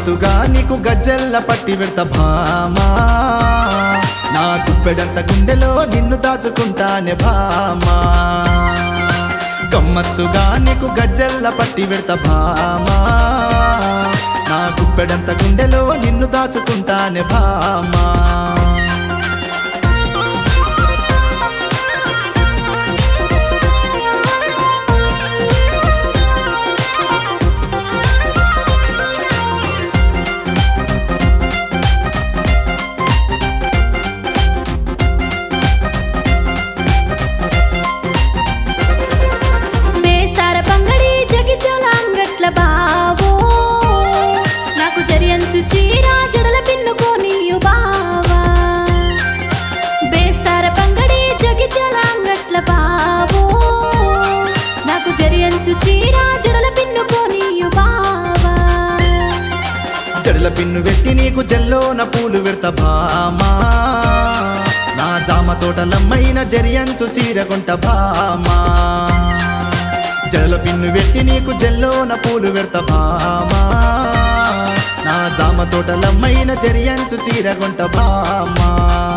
గమ్మత్తుగా నీకు గజ్జెల్ల పట్టి పెడత భామా నా గుప్పెడంత గుండెలో నిన్ను దాచుకుంటానే భామా గమ్మత్తుగా నీకు గజ్జెల్ల పట్టి పెడత భామా నా గుప్పెడంత గుండెలో నిన్ను దాచుకుంటానే భామా బేస్తార పంగడి జగిత్యాల అంగట్ల బావో నాకు జరియంచు చీర జడల పిన్నుకోనియు బావా బేస్తార పంగడి జగిత్యాల అంగట్ల బావో నాకు జరియంచు చీర జడల పిన్నుకోనియు బావా జడల పిన్ను పెట్టి నీకు జల్లోన పూలు పెడత భామా నా జామ తోటలమ్మైన జరియంచు చీరకుంట భామా జడల పిన్ను పెట్టి నీకు జల్లోన పూలు పెడత భామా నా జామ తోటలమ్మైన జరియంచు చీరకుంట భామా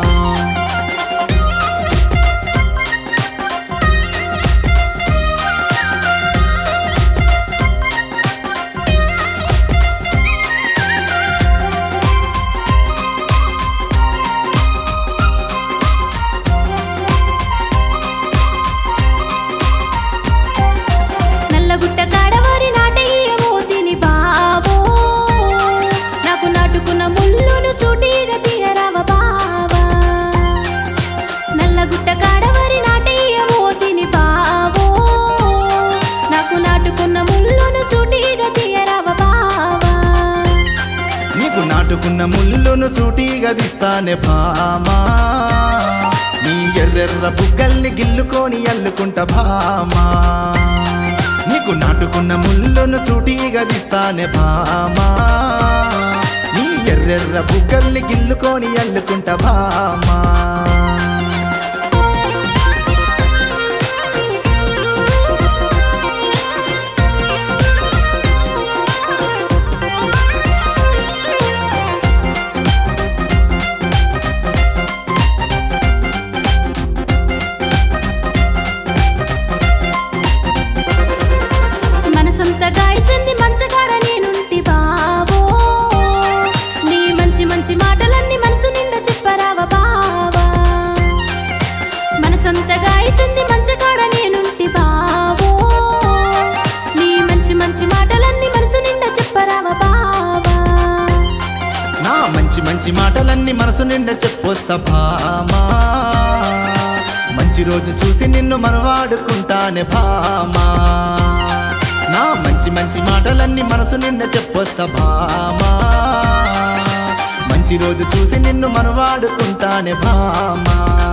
నల్లగుట్ట కాడవారి నాటయ్యమో తిని బావో నాకు నాటుకున్న ముళ్ళును సూటిగా తీయరావ బావా నల్లగుట్ట కాడవారి నాటయ్యమో తిని బావో నాకు నాటుకున్న ముళ్ళును సూటిగా తీయరావ బావా నీకు నాటుకున్న ముళ్ళును సూటిగా దిస్తానే భామా నీ ఎర్రెర్ర బుగ్గల్ని గిల్లుకొని అల్లుకుంట భామా నీకు నాటుకున్న ముళ్ళును సూటిగా దిస్తానే భామా నీ ఎర్రెర్ర బుగ్గల్ని గిల్లుకొని అల్లుకుంట భామా మనసంత గాయచింది మంచగాడ నేనుంటి బావో నీ మంచి మంచి మాటలన్నీ మనసు నిండా చెప్పరావ బావా మనసంత గాయచింది మంచగాడ నేనుంటి బావో నీ మంచి మంచి మాటలన్నీ మనసు నిండా చెప్పరావ బావా నా మంచి మంచి మాటలన్నీ మనసు నిండా చెప్పొస్తా భామా మంచి రోజు చూసి నిన్ను మనవాడుకుంటానే భామా నా మంచి మంచి మాటలన్నీ మనసు నిండా చెప్పొస్తా భామా మంచి రోజు చూసి నిన్ను మనవాడుకుంటానే భామా